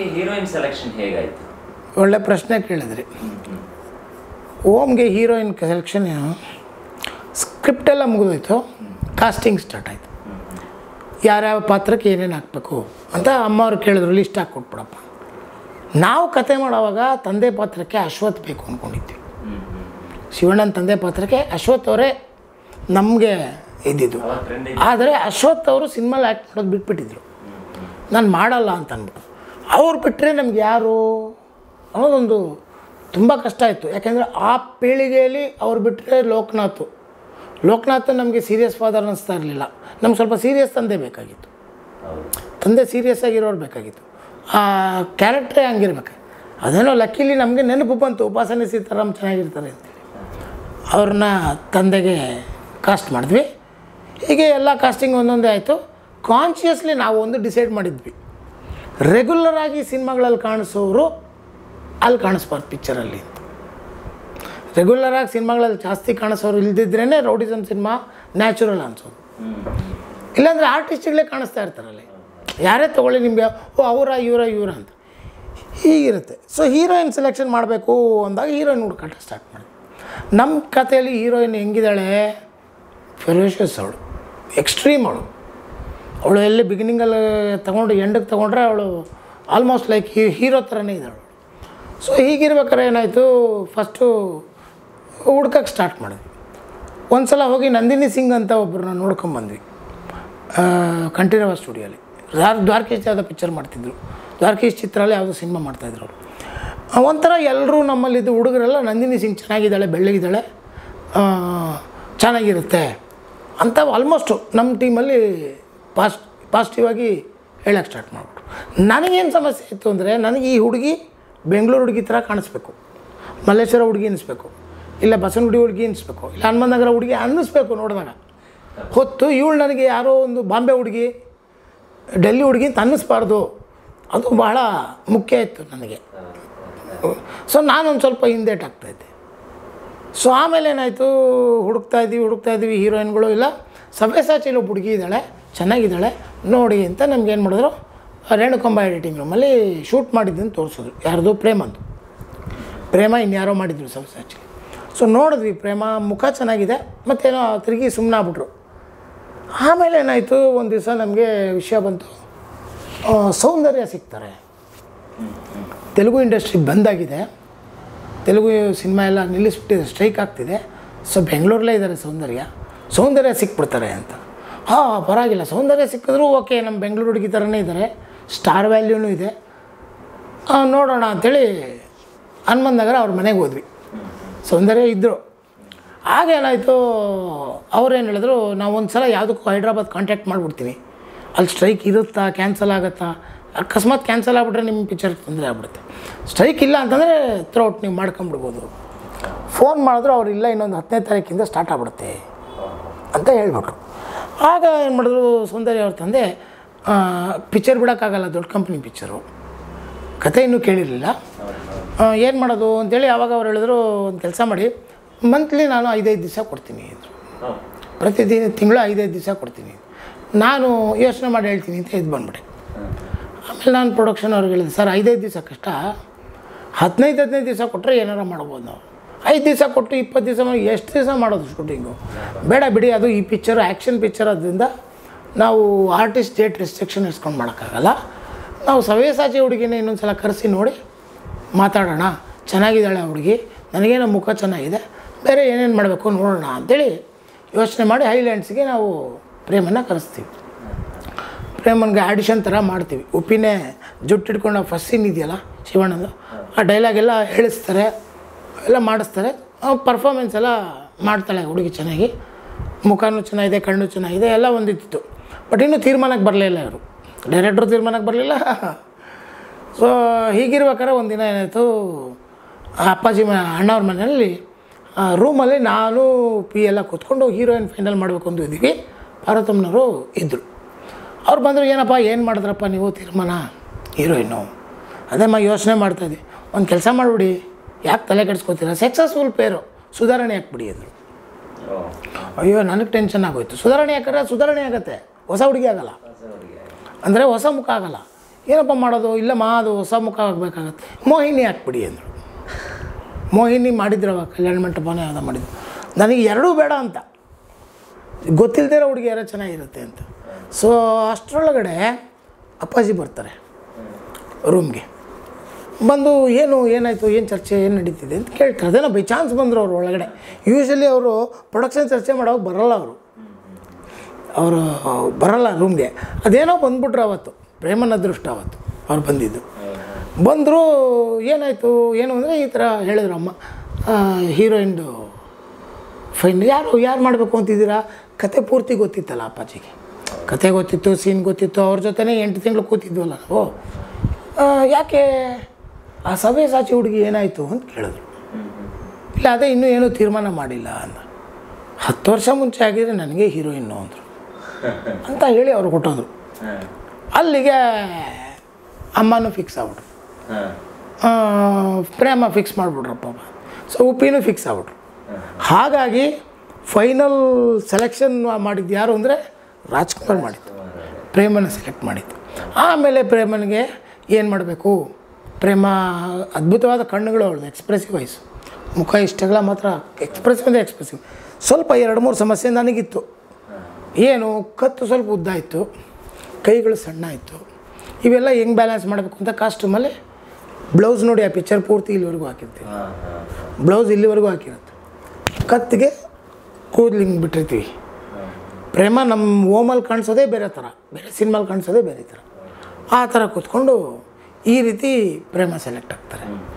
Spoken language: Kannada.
ಹೀರೋಯಿನ್ ಸೆಲೆಕ್ಷನ್ ಹೇಗಾಯ್ತು ಒಳ್ಳೆ ಪ್ರಶ್ನೆ ಕೇಳಿದ್ರಿ ಓಮ್ಗೆ ಹೀರೋಯಿನ್ ಸೆಲೆಕ್ಷನ್ ಸ್ಕ್ರಿಪ್ಟ್ ಎಲ್ಲ ಮುಗಿದೋಯ್ತು ಕಾಸ್ಟಿಂಗ್ ಸ್ಟಾರ್ಟ್ ಆಯಿತು ಯಾರ್ಯಾವ ಪಾತ್ರಕ್ಕೆ ಏನೇನು ಹಾಕಬೇಕು ಅಂತ ಅಮ್ಮವ್ರು ಕೇಳಿದ್ರು ಲಿಸ್ಟ್ ಹಾಕಿ ಕೊಟ್ಬಿಡಪ್ಪ ನಾವು ಕತೆ ಮಾಡೋವಾಗ ತಂದೆ ಪಾತ್ರಕ್ಕೆ ಅಶ್ವಥ್ ಬೇಕು ಅಂದ್ಕೊಂಡಿದ್ವಿ ಶಿವಣ್ಣನ ತಂದೆ ಪಾತ್ರಕ್ಕೆ ಅಶ್ವಥ್ ಅವರೇ ನಮಗೆ ಇದ್ದಿದ್ದು ಅವಾಗ ಟ್ರೆಂಡ್ ಆದರೆ ಅಶ್ವಥ್ ಅವರು ಸಿನಿಮಾಲಿ ಆ್ಯಕ್ಟ್ ಮಾಡೋದು ಬಿಟ್ಬಿಟ್ಟಿದ್ರು ನಾನು ಮಾಡಲ್ಲ ಅಂತ ಅಂದ್ಬಿಟ್ಟು ಅವ್ರು ಬಿಟ್ಟರೆ ನಮ್ಗೆ ಯಾರು ಅನ್ನೋದೊಂದು ತುಂಬ ಕಷ್ಟ ಆಯಿತು ಯಾಕೆಂದರೆ ಆ ಪೀಳಿಗೆಯಲ್ಲಿ ಅವ್ರು ಬಿಟ್ಟರೆ ಲೋಕನಾಥ್ ಲೋಕನಾಥ್ ನಮಗೆ ಸೀರಿಯಸ್ ಫಾದರ್ ಅನ್ನಿಸ್ತಾ ಇರಲಿಲ್ಲ ನಮ್ಗೆ ಸ್ವಲ್ಪ ಸೀರಿಯಸ್ ತಂದೆ ಬೇಕಾಗಿತ್ತು ಹೌದು ತಂದೆ ಸೀರಿಯಸ್ ಆಗಿರೋರು ಬೇಕಾಗಿತ್ತು ಆ ಕ್ಯಾರೆಕ್ಟ್ರೇ ಹಂಗಿರ್ಬೇಕು ಅದೇನೋ ಲಕ್ಕಿಲಿ ನಮಗೆ ನೆನಪು ಬಂತು ಉಪಾಸನೆ ಸೀತಾರಾಮ್ ಚೆನ್ನಾಗಿರ್ತಾರೆ ಅಂತೇಳಿ ಅವ್ರನ್ನ ತಂದೆಗೆ ಕಾಸ್ಟ್ ಮಾಡಿದ್ವಿ ಹೀಗೆ ಎಲ್ಲ ಕಾಸ್ಟಿಂಗ್ ಒಂದೊಂದೇ ಆಯಿತು ಕಾನ್ಷಿಯಸ್ಲಿ ನಾವು ಒಂದು ಡಿಸೈಡ್ ಮಾಡಿದ್ವಿ ರೆಗ್ಯುಲರ್ ಆಗಿ ಸಿನಿಮಾಗಳಲ್ಲಿ ಕಾಣಿಸೋರು ಅಲ್ಲಿ ಕಾಣಿಸ್ಬಾರ್ದು ಪಿಕ್ಚರಲ್ಲಿ ಅಂತ ರೆಗ್ಯುಲರ್ ಆಗಿ ಸಿನಿಮಾಗಳಲ್ಲಿ ಜಾಸ್ತಿ ಕಾಣಿಸೋರು ಇಲ್ದಿದ್ರೇ ರೌಡಿಸಮ್ ಸಿನಿಮಾ ನ್ಯಾಚುರಲ್ ಅನ್ಸೋದು ಇಲ್ಲಾಂದರೆ ಆರ್ಟಿಸ್ಟ್ಗಳೇ ಕಾಣಿಸ್ತಾ ಇರ್ತಾರಲ್ಲಿ ಯಾರೇ ತೊಗೊಳ್ಳಿ ನಿಮಗೆ ಓ ಅವರ ಇವರ ಇವರ ಅಂತ ಹೀಗಿರುತ್ತೆ ಸೊ ಹೀರೋಯಿನ್ ಸೆಲೆಕ್ಷನ್ ಮಾಡಬೇಕು ಅಂದಾಗ ಹೀರೋಯಿನ್ ಹುಡುಕಾಟ ಸ್ಟಾರ್ಟ್ ಮಾಡಿ ನಮ್ಮ ಕಥೆಯಲ್ಲಿ ಹೀರೋಯಿನ್ ಹೆಂಗಿದ್ದಾಳೆ ಫೆರೋಷಿಯಸ್ ಅವಳು ಎಕ್ಸ್ಟ್ರೀಮ್ ಅವಳು ಅವಳು ಎಲ್ಲಿ ಬಿಗಿನಿಂಗಲ್ಲಿ ತೊಗೊಂಡು ಎಂಡಕ್ಕೆ ತೊಗೊಂಡ್ರೆ ಅವಳು ಆಲ್ಮೋಸ್ಟ್ ಲೈಕ್ ಹೀರೋ ಥರನೇ ಇದ್ದಾಳು ಸೊ ಹೀಗಿರ್ಬೇಕಾದ್ರೆ ಏನಾಯಿತು ಫಸ್ಟು ಹುಡ್ಕಕ್ಕೆ ಸ್ಟಾರ್ಟ್ ಮಾಡಿದ್ವಿ ಒಂದು ಸಲ ಹೋಗಿ ನಂದಿನಿ ಸಿಂಗ್ ಅಂತ ಒಬ್ಬರನ್ನ ನೋಡ್ಕೊಂಬಂದ್ವಿ ಕಂಠೀರವ ಸ್ಟುಡಿಯೋಲಿ ದ್ವಾರ್ ದ್ವಾರಕೀಶ್ ಯಾವುದೋ ಪಿಕ್ಚರ್ ಮಾಡ್ತಿದ್ರು ದ್ವಾರಕೀಶ್ ಚಿತ್ರಲ್ಲಿ ಯಾವುದೋ ಸಿನಿಮಾ ಮಾಡ್ತಾಯಿದ್ರು ಅವರು ಆ, ಒಂಥರ ಎಲ್ಲರೂ ನಮ್ಮಲ್ಲಿದ್ದು ಹುಡುಗರೆಲ್ಲ ನಂದಿನಿ ಸಿಂಗ್ ಚೆನ್ನಾಗಿದ್ದಾಳೆ ಬೆಳ್ಳಗಿದ್ದಾಳೆ ಆ, ಚೆನ್ನಾಗಿರುತ್ತೆ ಅಂತ ಆಲ್ಮೋಸ್ಟು ನಮ್ಮ ಟೀಮಲ್ಲಿ ಪಾಸ್ಟ್ ಪಾಸಿಟಿವ್ ಆಗಿ ಹೇಳೋಕ್ಕೆ ಸ್ಟಾರ್ಟ್ ಮಾಡಿಬಿಟ್ರು ನನಗೇನು ಸಮಸ್ಯೆ ಇತ್ತು ಅಂದರೆ ನನಗೆ ಈ ಹುಡುಗಿ ಬೆಂಗಳೂರು ಹುಡುಗಿ ಥರ ಕಾಣಿಸ್ಬೇಕು ಮಲ್ಲೇಶ್ವರ ಹುಡುಗಿ ಅನ್ನಿಸ್ಬೇಕು ಇಲ್ಲ ಬಸವನಗುಡಿ ಹುಡುಗಿ ಅನ್ನಿಸ್ಬೇಕು ಇಲ್ಲ ಹನುಮಂತನಗರ ಹುಡುಗಿ ಅನ್ನಿಸ್ಬೇಕು ನೋಡಿದಾಗ ಹೊತ್ತು ಇವಳು ನನಗೆ ಯಾರೋ ಒಂದು ಬಾಂಬೆ ಹುಡುಗಿ ಡೆಲ್ಲಿ ಹುಡುಗಿ ಅಂತ ಅನ್ನಿಸ್ಬಾರ್ದು ಅದು ಬಹಳ ಮುಖ್ಯ ಇತ್ತು ನನಗೆ ಸೊ ನಾನೊಂದು ಸ್ವಲ್ಪ ಹಿಂದೇಟ್ ಆಗ್ತಾಯಿದ್ದೆ ಸೊ ಆಮೇಲೆ ಏನಾಯಿತು ಹುಡುಕ್ತಾ ಇದ್ದೀವಿ ಹುಡುಕ್ತಾ ಇದ್ದೀವಿ ಹೀರೋಯಿನ್ಗಳು ಇಲ್ಲ ಸವ್ಯಸಾಚಿಲಿ ಒಬ್ಬ ಹುಡುಗಿ ಇದ್ದಾಳೆ ಚೆನ್ನಾಗಿದ್ದಾಳೆ ನೋಡಿ ಅಂತ ನಮ್ಗೆ ಏನು ಮಾಡಿದ್ರು ರೇಣುಕಂಬ ಎಡಿಟಿಂಗ್ ರೂಮಲ್ಲಿ ಶೂಟ್ ಮಾಡಿದ್ದನ್ನು ತೋರಿಸಿದ್ರು ಯಾರ್ದು ಪ್ರೇಮಂದು ಪ್ರೇಮ ಇನ್ಯಾರೋ ಮಾಡಿದ್ರು ಸವ್ಯಸಾಚಿಲಿ ಸೊ ನೋಡಿದ್ವಿ ಪ್ರೇಮ ಮುಖ ಚೆನ್ನಾಗಿದೆ ಮತ್ತೇನೋ ತಿರುಗಿ ಸುಮ್ಮನೆ ಆಗ್ಬಿಟ್ರು ಆಮೇಲೆ ಏನಾಯಿತು ಒಂದು ದಿವಸ ನಮಗೆ ವಿಷಯ ಬಂತು ಆ, ಸೌಂದರ್ಯ ಸಿಗ್ತಾರೆ ತೆಲುಗು ಇಂಡಸ್ಟ್ರಿ ಬಂದಾಗಿದೆ ತೆಲುಗು ಸಿನಿಮಾ ಎಲ್ಲ ನಿಲ್ಲಿಸ್ಬಿಟ್ಟಿದೆ ಸ್ಟ್ರೈಕ್ ಆಗ್ತಿದೆ ಸೊ ಬೆಂಗಳೂರಲ್ಲೇ ಇದ್ದಾರೆ ಸೌಂದರ್ಯ ಸೌಂದರ್ಯ ಸಿಕ್ಬಿಡ್ತಾರೆ ಅಂತ ಹಾಂ ಪರವಾಗಿಲ್ಲ ಸೌಂದರ್ಯ ಸಿಕ್ಕಿದ್ರು ಓಕೆ ನಮ್ಮ ಬೆಂಗಳೂರು ಹುಡುಗಿ ಥರನೇ ಇದ್ದಾರೆ ಸ್ಟಾರ್ ವ್ಯಾಲ್ಯೂನೂ ಇದೆ ಆ, ನೋಡೋಣ ಅಂಥೇಳಿ ಹನುಮಂತ ನಗರ ಅವ್ರ ಮನೆಗೆ ಹೋದ್ವಿ ಸೌಂದರ್ಯ ಇದ್ದರು ಆಗೇನಾಯಿತು ಅವ್ರೇನು ಹೇಳಿದ್ರು ನಾವು ಒಂದು ಸಲ ಯಾವುದಕ್ಕೂ ಹೈದ್ರಾಬಾದ್ ಕಾಂಟ್ಯಾಕ್ಟ್ ಮಾಡಿಬಿಡ್ತೀವಿ ಅಲ್ಲಿ ಸ್ಟ್ರೈಕ್ ಇರುತ್ತಾ ಕ್ಯಾನ್ಸಲ್ ಆಗುತ್ತಾ ಅಕಸ್ಮಾತ್ ಕ್ಯಾನ್ಸಲ್ ಆಗಿಬಿಟ್ರೆ ನಿಮ್ಮ ಪಿಕ್ಚರ್ ತೊಂದರೆ ಆಗ್ಬಿಡುತ್ತೆ ಸ್ಟ್ರೈಕ್ ಇಲ್ಲ ಅಂತಂದರೆ ತ್ರೋಟ್ ನೀವು ಮಾಡ್ಕೊಂಬಿಡ್ಬೋದು ಫೋನ್ ಮಾಡಿದ್ರು ಅವ್ರು ಇಲ್ಲ ಇನ್ನೊಂದು ಹತ್ತನೇ ತಾರೀಕಿಂದ ಸ್ಟಾರ್ಟ್ ಆಗ್ಬಿಡುತ್ತೆ ಅಂತ ಹೇಳ್ಬಿಟ್ರು ಆಗ ಏನು ಮಾಡಿದ್ರು ಸೌಂದರ್ಯ ಅವ್ರ ತಂದೆ ಪಿಕ್ಚರ್ ಬಿಡೋಕ್ಕಾಗಲ್ಲ ದೊಡ್ಡ ಕಂಪ್ನಿ ಪಿಕ್ಚರು ಕತೆ ಇನ್ನೂ ಕೇಳಿರಲಿಲ್ಲ ಏನು ಮಾಡೋದು ಅಂತೇಳಿ ಆವಾಗ ಅವ್ರು ಹೇಳಿದ್ರು ಒಂದು ಕೆಲಸ ಮಾಡಿ ಮಂತ್ಲಿ ನಾನು ಐದೈದು ದಿವಸ ಕೊಡ್ತೀನಿ ಅಂದರು ಪ್ರತಿದಿನ ತಿಂಗಳು ಐದೈದು ದಿವಸ ಕೊಡ್ತೀನಿ ನಾನು ಯೋಚನೆ ಮಾಡಿ ಹೇಳ್ತೀನಿ ಅಂತ ಇದು ಬಂದ್ಬಿಟ್ಟೆ ಆಮೇಲೆ ನಾನು ಪ್ರೊಡಕ್ಷನ್ ಅವ್ರಿಗೆ ಹೇಳಿದೆ ಸರ್ ಐದೈದು ದಿವಸ ಕಷ್ಟ ಹದಿನೈದು ಹದಿನೈದು ದಿವಸ ಕೊಟ್ಟರೆ ಏನಾರ ಮಾಡ್ಬೋದು ನಾವು ಐದು ದಿವಸ ಕೊಟ್ಟು ಇಪ್ಪತ್ತು ದಿವಸ ಮಾಡಿ ಎಷ್ಟು ದಿವಸ ಮಾಡೋದು ಶೂಟಿಂಗು ಬೇಡ ಬಿಡಿ ಅದು ಈ ಪಿಕ್ಚರು ಆ್ಯಕ್ಷನ್ ಪಿಕ್ಚರ್ ಅದರಿಂದ ನಾವು ಆರ್ಟಿಸ್ಟ್ ಡೇಟ್ ರೆಸ್ಟ್ರಿಕ್ಷನ್ ಇಸ್ಕೊಂಡು ಮಾಡೋಕ್ಕಾಗಲ್ಲ ನಾವು ಸವ್ಯಸಾಚಿ ಹುಡುಗಿನ ಇನ್ನೊಂದು ಸಲ ಕರೆಸಿ ನೋಡಿ ಮಾತಾಡೋಣ ಚೆನ್ನಾಗಿದ್ದಾಳೆ ಆ ಹುಡುಗಿ ನನಗೇನೋ ಮುಖ ಚೆನ್ನಾಗಿದೆ ಬೇರೆ ಏನೇನು ಮಾಡಬೇಕು ನೋಡೋಣ ಅಂಥೇಳಿ ಯೋಚನೆ ಮಾಡಿ ಹೈಲ್ಯಾಂಡ್ಸ್ಗೆ ನಾವು ಪ್ರೇಮನ್ನು ಕರೆಸ್ತೀವಿ ಪ್ರೇಮನ್ಗೆ ಆಡಿಷನ್ ಥರ ಮಾಡ್ತೀವಿ ಉಪ್ಪಿನೇ ಜುಟ್ಟು ಹಿಡ್ಕೊಂಡು ಫಸ್ಟ್ ಸೀನ್ ಇದೆಯಲ್ಲ ಶಿವಣ್ಣಂದು ಆ ಡೈಲಾಗ್ ಎಲ್ಲ ಹೇಳಿಸ್ತಾರೆ ಎಲ್ಲ ಮಾಡಿಸ್ತಾರೆ ಪರ್ಫಾಮೆನ್ಸ್ ಎಲ್ಲ ಮಾಡ್ತಾಳೆ ಹುಡುಗಿ ಚೆನ್ನಾಗಿ ಮುಖನೂ ಚೆನ್ನಾಗಿದೆ ಕಣ್ಣು ಚೆನ್ನಾಗಿದೆ ಎಲ್ಲ ಒಂದಿತ್ತು ಬಟ್ ಇನ್ನೂ ತೀರ್ಮಾನಕ್ಕೆ ಬರಲಿಲ್ಲ ಇವರು ಡೈರೆಕ್ಟ್ರು ತೀರ್ಮಾನಕ್ಕೆ ಬರಲಿಲ್ಲ ಸೊ ಹೀಗಿರ್ಬೇಕಾದ್ರೆ ಒಂದಿನ ಏನಾಯಿತು ಅಪ್ಪಾಜಿ ಮ ಅಣ್ಣವ್ರ ಮನೆಯಲ್ಲಿ ರೂಮಲ್ಲಿ ನಾನು ಪಿ ಎಲ್ಲ ಕೂತ್ಕೊಂಡು ಹೀರೋಯಿನ್ ಫೈನಲ್ ಮಾಡಬೇಕು ಅಂತ ಇದ್ದೀವಿ ಪಾರ್ವತಮ್ಮನವರು ಇದ್ದರು ಅವ್ರು ಬಂದರು ಏನಪ್ಪ ಏನು ಮಾಡಿದ್ರಪ್ಪ ನೀವು ತೀರ್ಮಾನ ಹೀರೋಯಿನ್ನು ಅದೇಮ್ಮ ಯೋಚನೆ ಮಾಡ್ತಾಯಿದ್ವಿ ಒಂದು ಕೆಲಸ ಮಾಡಿಬಿಡಿ ಯಾಕೆ ತಲೆ ಕೆಡಿಸ್ಕೋತೀರ ಸಕ್ಸಸ್ಫುಲ್ ಪೇರು ಸುಧಾರಣೆ ಹಾಕ್ಬಿಡಿ ಅಂದರು ಅಯ್ಯೋ ನನಗೆ ಟೆನ್ಷನ್ ಆಗೋಯ್ತು ಸುಧಾರಣೆ ಯಾಕಂದ್ರೆ ಸುಧಾರಣೆ ಆಗುತ್ತೆ ಹೊಸ ಹುಡುಗಿ ಆಗಲ್ಲ ಅಂದರೆ ಹೊಸ ಮುಖ ಆಗಲ್ಲ ಏನಪ್ಪ ಮಾಡೋದು ಇಲ್ಲಮ್ಮ ಅದು ಹೊಸ ಮುಖ ಆಗಬೇಕಾಗತ್ತೆ ಮೋಹಿನಿ ಹಾಕ್ಬಿಡಿ ಅಂದರು ಮೋಹಿನಿ ಮಾಡಿದ್ರವ ಕಲ್ಯಾಣ ಮಂಟಪನೇ ಯಾವುದೋ ಮಾಡಿದ್ರು ನನಗೆ ಎರಡೂ ಬೇಡ ಅಂತ ಗೊತ್ತಿಲ್ಲದೇ ಇರೋ ಹುಡುಗಿ ಯಾರೋ ಚೆನ್ನಾಗಿರುತ್ತೆ ಅಂತ ಸೊ ಅಷ್ಟರೊಳಗಡೆ ಅಪ್ಪಾಜಿ ಬರ್ತಾರೆ ರೂಮ್ಗೆ ಬಂದು ಏನು ಏನಾಯಿತು ಏನು ಚರ್ಚೆ ಏನು ನಡೀತಿದೆ ಅಂತ ಕೇಳ್ತಾರೆ ಅದೇನೋ ಬೈ ಚಾನ್ಸ್ ಬಂದರು ಅವರು ಒಳಗಡೆ ಯೂಶ್ವಲಿ ಅವರು ಪ್ರೊಡಕ್ಷನ್ ಚರ್ಚೆ ಮಾಡೋಕೆ ಬರಲ್ಲ ಅವರು ಅವರು ಬರಲ್ಲ ರೂಮ್ಗೆ ಅದೇನೋ ಬಂದ್ಬಿಟ್ರು ಅವತ್ತು ಪ್ರೇಮನ ಅದೃಷ್ಟ ಅವತ್ತು ಅವ್ರು ಬಂದಿದ್ದು ಬಂದರು ಏನಾಯಿತು ಏನು ಅಂದರೆ ಈ ಥರ ಹೇಳಿದ್ರು ಅಮ್ಮ ಹೀರೋಯಿನ್ದು ಫೈನ್ ಯಾರು ಯಾರು ಮಾಡಬೇಕು ಅಂತಿದ್ದೀರಾ ಕತೆ ಪೂರ್ತಿ ಗೊತ್ತಿತ್ತಲ್ಲ ಅಪ್ಪಾಜಿಗೆ ಕತೆ ಗೊತ್ತಿತ್ತು ಸೀನ್ ಗೊತ್ತಿತ್ತು ಅವ್ರ ಜೊತೆನೇ ಎಂಟು ತಿಂಗಳು ಕೂತಿದ್ವಲ್ಲ ನಾವು ಆ, ಯಾಕೆ ಆ ಸಭೆ ಸಾಚಿ ಹುಡುಗಿ ಏನಾಯಿತು ಅಂತ ಕೇಳಿದ್ರು ಇಲ್ಲ ಅದೇ ಇನ್ನೂ ಏನೂ ತೀರ್ಮಾನ ಮಾಡಿಲ್ಲ ಅಂದ ಹತ್ತು ವರ್ಷ ಮುಂಚೆ ಆಗಿದ್ರೆ ನನಗೆ ಹೀರೋಯಿನ್ನು ಅಂದರು ಅಂತ ಹೇಳಿ ಅವ್ರು ಕೊಟ್ಟೋದ್ರು ಹಾಂ ಅಲ್ಲಿಗೆ ಅಮ್ಮನೂ ಫಿಕ್ಸ್ ಆಗ್ಬಿಟ್ರು ಹಾಂ ಆ, ಪ್ರೇಮ ಫಿಕ್ಸ್ ಮಾಡಿಬಿಟ್ರಪ್ಪ ಸೊ ಉಪ್ಪಿನೂ ಫಿಕ್ಸ್ ಆಗ್ಬಿಟ್ರು ಹಾಗಾಗಿ ಫೈನಲ್ ಸೆಲೆಕ್ಷನ್ ಮಾಡಿದ್ದು ಯಾರು ಅಂದರೆ ರಾಜ್ಕುಮಾರ್ ಮಾಡಿದ್ದು ಪ್ರೇಮನ ಸೆಲೆಕ್ಟ್ ಮಾಡಿದ್ದು ಆಮೇಲೆ ಪ್ರೇಮನಿಗೆ ಏನು ಮಾಡಬೇಕು ಪ್ರೇಮ ಅದ್ಭುತವಾದ ಕಣ್ಣುಗಳು ಅವಳದು ಎಕ್ಸ್ಪ್ರೆಸಿವ್ ವಯಸ್ಸು ಮುಖ ಇಷ್ಟಗಳ ಮಾತ್ರ ಎಕ್ಸ್ಪ್ರೆಸಿವ್ ಅಂದರೆ ಎಕ್ಸ್ಪ್ರೆಸಿವ್ ಸ್ವಲ್ಪ ಎರಡು ಮೂರು ಸಮಸ್ಯೆ ನನಗಿತ್ತು ಏನು ಕತ್ತು ಸ್ವಲ್ಪ ಉದ್ದ ಇತ್ತು ಕೈಗಳು ಸಣ್ಣ ಇತ್ತು ಇವೆಲ್ಲ ಹೆಂಗೆ ಬ್ಯಾಲೆನ್ಸ್ ಮಾಡಬೇಕು ಅಂತ ಕಾಸ್ಟ್ಯೂಮಲ್ಲಿ ಬ್ಲೌಸ್ ನೋಡಿ ಆ ಪಿಕ್ಚರ್ ಪೂರ್ತಿ ಇಲ್ಲಿವರೆಗೂ ಹಾಕಿರ್ತೀವಿ ಹಾಂ ಹಾಂ ಬ್ಲೌಸ್ ಇಲ್ಲಿವರೆಗೂ ಹಾಕಿರುತ್ತೆ ಕತ್ತಿಗೆ ಕೂದಲು ಹಿಂಗೆ ಬಿಟ್ಟಿರ್ತೀವಿ ಪ್ರೇಮ ನಮ್ಮ ಓಮಲ್ಲಿ ಕಾಣಿಸೋದೇ ಬೇರೆ ಥರ ಬೇರೆ ಸಿನಿಮಾಲಿ ಕಾಣಿಸೋದೇ ಬೇರೆ ಥರ ಆ ಥರ ಕೂತ್ಕೊಂಡು ಈ ರೀತಿ ಪ್ರೇಮ ಸೆಲೆಕ್ಟ್ ಆಗ್ತಾರೆ